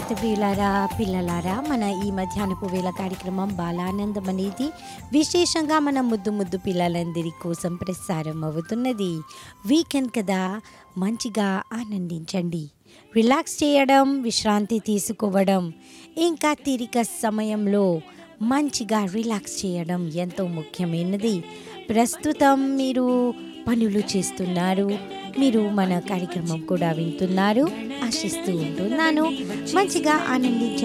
సంగీత ప్రియులారా పిల్లలారా మన ఈ మధ్యాహ్నపు వేళ కార్యక్రమం బాలానందం అనేది విశేషంగా మన ముద్దు ముద్దు పిల్లలందరి కోసం ప్రసారం అవుతున్నది వీకెండ్ కదా మంచిగా ఆనందించండి రిలాక్స్ చేయడం విశ్రాంతి తీసుకోవడం ఇంకా తీరిక సమయంలో మంచిగా రిలాక్స్ చేయడం ఎంతో ముఖ్యమైనది ప్రస్తుతం మీరు పనులు చేస్తున్నారు మీరు మన కార్యక్రమం కూడా వింటున్నారు ఆశిస్తూ ఉంటున్నాను మంచిగా ఆనందించండి